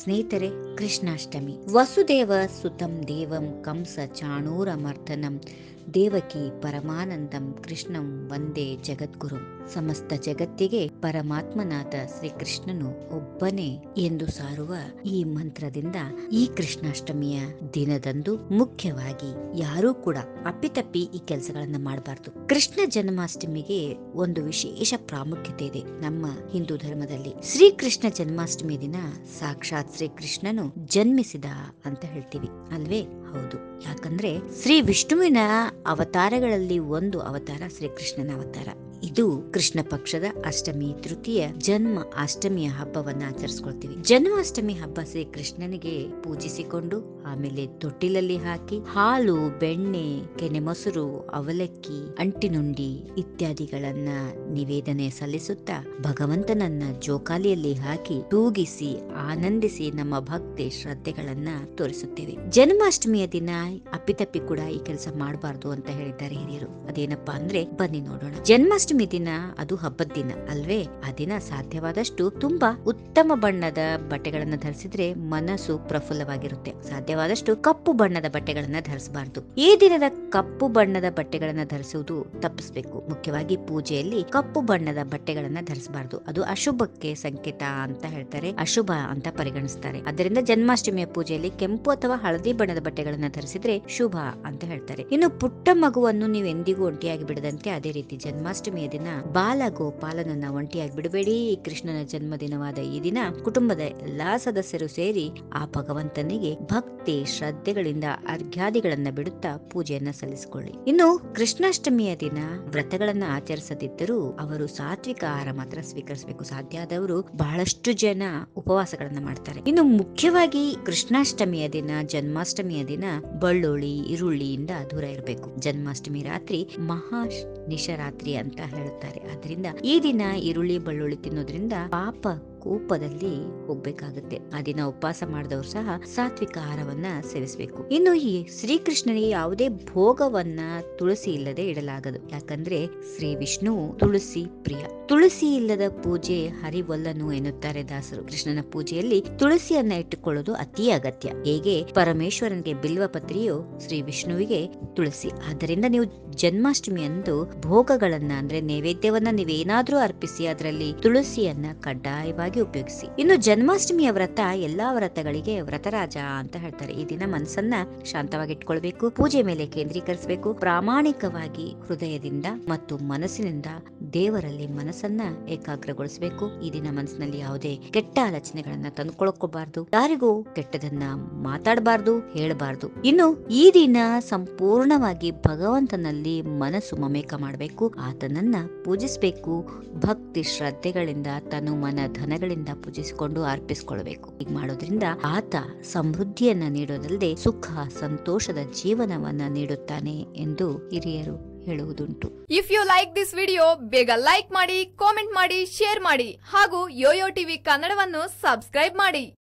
ಸ್ನೇಹಿತರೆ ಕೃಷ್ಣಾಷ್ಟಮಿ ವಸುದೇವ ಸುತಂ ದೇವಂ ಕಂಸ ಚಾಣೂರ ಮರ್ದನಂ ದೇವಕಿ ಪರಮಾನಂದಂ ಕೃಷ್ಣಂ ಒಂದೇ ಜಗದ್ಗುರು ಸಮಸ್ತ ಜಗತ್ತಿಗೆ ಪರಮಾತ್ಮನಾದ ಶ್ರೀಕೃಷ್ಣನು ಒಬ್ಬನೇ ಎಂದು ಸಾರುವ ಈ ಮಂತ್ರದಿಂದ ಈ ಕೃಷ್ಣಾಷ್ಟಮಿಯ ದಿನದಂದು ಮುಖ್ಯವಾಗಿ ಯಾರೂ ಕೂಡ ಅಪ್ಪಿತಪ್ಪಿ ಈ ಕೆಲಸಗಳನ್ನ ಮಾಡಬಾರ್ದು ಕೃಷ್ಣ ಜನ್ಮಾಷ್ಟಮಿಗೆ ಒಂದು ವಿಶೇಷ ಪ್ರಾಮುಖ್ಯತೆ ಇದೆ ನಮ್ಮ ಹಿಂದೂ ಧರ್ಮದಲ್ಲಿ ಶ್ರೀಕೃಷ್ಣ ಜನ್ಮಾಷ್ಟಮಿ ದಿನ ಸಾಕ್ಷಾತ್ ಶ್ರೀಕೃಷ್ಣನು ಜನ್ಮಿಸಿದ ಅಂತ ಹೇಳ್ತೀವಿ ಅಲ್ವೇ ಹೌದು ಯಾಕಂದ್ರೆ ಶ್ರೀ ವಿಷ್ಣುವಿನ ಅವತಾರಗಳಲ್ಲಿ ಒಂದು ಅವತಾರ ಶ್ರೀಕೃಷ್ಣನ ಅವತಾರ ಇದು ಕೃಷ್ಣ ಪಕ್ಷದ ಅಷ್ಟಮಿ ತೃತೀಯ ಜನ್ಮ ಅಷ್ಟಮಿಯ ಹಬ್ಬವನ್ನ ಆಚರಿಸ್ಕೊಳ್ತೀವಿ ಜನ್ಮಾಷ್ಟಮಿ ಹಬ್ಬ ಶ್ರೀ ಕೃಷ್ಣನಿಗೆ ಪೂಜಿಸಿಕೊಂಡು ಆಮೇಲೆ ತೊಟ್ಟಿಲಲ್ಲಿ ಹಾಕಿ ಹಾಲು ಬೆಣ್ಣೆ ಕೆನೆ ಮೊಸರು ಅವಲಕ್ಕಿ ಅಂಟಿನುಂಡಿ ಇತ್ಯಾದಿಗಳನ್ನ ನಿವೇದನೆ ಸಲ್ಲಿಸುತ್ತಾ ಭಗವಂತನನ್ನ ಜೋಕಾಲಿಯಲ್ಲಿ ಹಾಕಿ ತೂಗಿಸಿ ಆನಂದಿಸಿ ನಮ್ಮ ಭಕ್ತಿ ಶ್ರದ್ಧೆಗಳನ್ನ ತೋರಿಸುತ್ತೇವೆ ಜನ್ಮಾಷ್ಟಮಿಯ ದಿನ ಅಪ್ಪಿತಪ್ಪಿ ಕೂಡ ಈ ಕೆಲಸ ಮಾಡಬಾರ್ದು ಅಂತ ಹೇಳಿದ್ದಾರೆ ಹಿರಿಯರು ಅದೇನಪ್ಪಾ ಅಂದ್ರೆ ಬನ್ನಿ ನೋಡೋಣ ಜನ್ಮಾಷ್ಟಮಿ ದಿನ ಅದು ಹಬ್ಬದ ದಿನ ಅಲ್ವೇ ಆ ದಿನ ಸಾಧ್ಯವಾದಷ್ಟು ತುಂಬಾ ಉತ್ತಮ ಬಣ್ಣದ ಬಟ್ಟೆಗಳನ್ನ ಧರಿಸಿದ್ರೆ ಮನಸ್ಸು ಪ್ರಫುಲ್ಲವಾಗಿರುತ್ತೆ ಸಾಧ್ಯವಾದಷ್ಟು ಕಪ್ಪು ಬಣ್ಣದ ಬಟ್ಟೆಗಳನ್ನ ಧರಿಸಬಾರದು ಈ ದಿನದ ಕಪ್ಪು ಬಣ್ಣದ ಬಟ್ಟೆಗಳನ್ನ ಧರಿಸುವುದು ತಪ್ಪಿಸಬೇಕು ಮುಖ್ಯವಾಗಿ ಪೂಜೆಯಲ್ಲಿ ಕಪ್ಪು ಬಣ್ಣದ ಬಟ್ಟೆಗಳನ್ನ ಧರಿಸಬಾರದು ಅದು ಅಶುಭಕ್ಕೆ ಸಂಕೇತ ಅಂತ ಹೇಳ್ತಾರೆ ಅಶುಭ ಅಂತ ಪರಿಗಣಿಸ್ತಾರೆ ಅದರಿಂದ ಜನ್ಮಾಷ್ಟಮಿಯ ಪೂಜೆಯಲ್ಲಿ ಕೆಂಪು ಅಥವಾ ಹಳದಿ ಬಣ್ಣದ ಬಟ್ಟೆಗಳನ್ನ ಧರಿಸಿದ್ರೆ ಶುಭ ಅಂತ ಹೇಳ್ತಾರೆ ಇನ್ನು ಪುಟ್ಟ ಮಗುವನ್ನು ನೀವು ಎಂದಿಗೂ ಒಂಟಿಯಾಗಿ ಬಿಡದಂತೆ ಅದೇ ರೀತಿ ಜನ್ಮಾಷ್ಟಮಿಯ ದಿನ ಬಾಲ ಗೋಪಾಲನನ್ನ ಒಂಟಿಯಾಗಿ ಬಿಡಬೇಡಿ ಕೃಷ್ಣನ ಜನ್ಮದಿನವಾದ ಈ ದಿನ ಕುಟುಂಬದ ಎಲ್ಲಾ ಸದಸ್ಯರು ಸೇರಿ ಆ ಭಗವಂತನಿಗೆ ಭಕ್ತಿ ಶ್ರದ್ಧೆಗಳಿಂದ ಅರ್ಘ್ಯಾದಿಗಳನ್ನ ಬಿಡುತ್ತಾ ಪೂಜೆಯನ್ನ ಸಲ್ಲಿಸಿಕೊಳ್ಳಿ ಇನ್ನು ಕೃಷ್ಣಾಷ್ಟಮಿಯ ದಿನ ವ್ರತಗಳನ್ನ ಆಚರಿಸದಿದ್ದರೂ ಅವರು ಸಾತ್ವಿಕ ಆಹಾರ ಮಾತ್ರ ಸ್ವೀಕರಿಸಬೇಕು ಸಾಧ್ಯ ಆದವರು ಬಹಳಷ್ಟು ಜನ ಉಪವಾಸಗಳನ್ನ ಮಾಡ್ತಾರೆ ಇನ್ನು ಮುಖ್ಯವಾಗಿ ಕೃಷ್ಣಾಷ್ಟಮಿಯ ದಿನ ಜನ್ಮಾಷ್ಟಮಿಯ ದಿನ ಬಳ್ಳುಳ್ಳಿ ಈರುಳ್ಳಿಯಿಂದ ದೂರ ಇರಬೇಕು ಜನ್ಮಾಷ್ಟಮಿ ರಾತ್ರಿ ಮಹಾ ನಿಶರಾತ್ರಿ ಅಂತ ಹೇಳುತ್ತಾರೆ ಅದರಿಂದ ಈ ದಿನ ಈರುಳ್ಳಿ ಬಳ್ಳುಳ್ಳಿ ತಿನ್ನೋದ್ರಿಂದ ಪಾಪ ಕೂಪದಲ್ಲಿ ಹೋಗ್ಬೇಕಾಗುತ್ತೆ ಆ ದಿನ ಉಪವಾಸ ಮಾಡಿದವರು ಸಹ ಸಾತ್ವಿಕ ಆಹಾರವನ್ನ ಸೇವಿಸಬೇಕು ಇನ್ನು ಈ ಶ್ರೀಕೃಷ್ಣನಿಗೆ ಯಾವುದೇ ಭೋಗವನ್ನ ತುಳಸಿ ಇಲ್ಲದೆ ಇಡಲಾಗದು ಯಾಕಂದ್ರೆ ಶ್ರೀ ವಿಷ್ಣು ತುಳಸಿ ಪ್ರಿಯ ತುಳಸಿ ಇಲ್ಲದ ಪೂಜೆ ಹರಿವಲ್ಲನು ಎನ್ನುತ್ತಾರೆ ದಾಸರು ಕೃಷ್ಣನ ಪೂಜೆಯಲ್ಲಿ ತುಳಸಿಯನ್ನ ಇಟ್ಟುಕೊಳ್ಳೋದು ಅತಿ ಅಗತ್ಯ ಹೇಗೆ ಪರಮೇಶ್ವರನಿಗೆ ಬಿಲ್ವ ಪತ್ರಿಯು ಶ್ರೀ ವಿಷ್ಣುವಿಗೆ ತುಳಸಿ ಆದ್ದರಿಂದ ನೀವು ಜನ್ಮಾಷ್ಟಮಿ ಅಂದು ಭೋಗಗಳನ್ನ ಅಂದ್ರೆ ನೈವೇದ್ಯವನ್ನ ನೀವೇನಾದ್ರೂ ಅರ್ಪಿಸಿ ಅದರಲ್ಲಿ ತುಳಸಿಯನ್ನ ಕಡ್ಡಾಯವಾಗಿ ಉಪಯೋಗಿಸಿ ಇನ್ನು ಜನ್ಮಾಷ್ಟಮಿಯ ವ್ರತ ಎಲ್ಲಾ ವ್ರತಗಳಿಗೆ ವ್ರತರಾಜ ಅಂತ ಹೇಳ್ತಾರೆ ಈ ದಿನ ಮನಸ್ಸನ್ನ ಶಾಂತವಾಗಿ ಇಟ್ಕೊಳ್ಬೇಕು ಪೂಜೆ ಮೇಲೆ ಕೇಂದ್ರೀಕರಿಸಬೇಕು ಪ್ರಾಮಾಣಿಕವಾಗಿ ಹೃದಯದಿಂದ ಮತ್ತು ಮನಸ್ಸಿನಿಂದ ದೇವರಲ್ಲಿ ಮನಸ್ಸನ್ನ ಏಕಾಗ್ರಗೊಳಿಸಬೇಕು ಈ ದಿನ ಮನಸ್ಸಿನಲ್ಲಿ ಯಾವುದೇ ಕೆಟ್ಟ ಆಲೋಚನೆಗಳನ್ನ ತಂದುಕೊಳ್ಳಕೋಬಾರ್ದು ಯಾರಿಗೂ ಕೆಟ್ಟದನ್ನ ಮಾತಾಡಬಾರ್ದು ಹೇಳಬಾರ್ದು ಇನ್ನು ಈ ದಿನ ಸಂಪೂರ್ಣವಾಗಿ ಭಗವಂತನಲ್ಲಿ ಮನಸ್ಸು ಮಮೇಕ ಮಾಡಬೇಕು ಆತನನ್ನ ಪೂಜಿಸಬೇಕು ಭಕ್ತಿ ಶ್ರದ್ಧೆಗಳಿಂದ ತನು ಮನ ಧನಗಳಿಂದ ಪೂಜಿಸಿಕೊಂಡು ಅರ್ಪಿಸಿಕೊಳ್ಳಬೇಕು ಹೀಗೆ ಮಾಡೋದ್ರಿಂದ ಆತ ಸಮೃದ್ಧಿಯನ್ನ ನೀಡೋದಲ್ಲದೆ ಸುಖ ಸಂತೋಷದ ಜೀವನವನ್ನ ನೀಡುತ್ತಾನೆ ಎಂದು ಹಿರಿಯರು ಹೇಳುವುದುಂಟು if you like this video ಬೇಗ ಲೈಕ್ ಮಾಡಿ ಕಾಮೆಂಟ್ ಮಾಡಿ ಶೇರ್ ಮಾಡಿ ಹಾಗೂ ಯೋಯೋ ಟಿವಿ ಕನ್ನಡವನ್ನು ಸಬ್ಸ್ಕ್ರೈಬ್ ಮಾಡಿ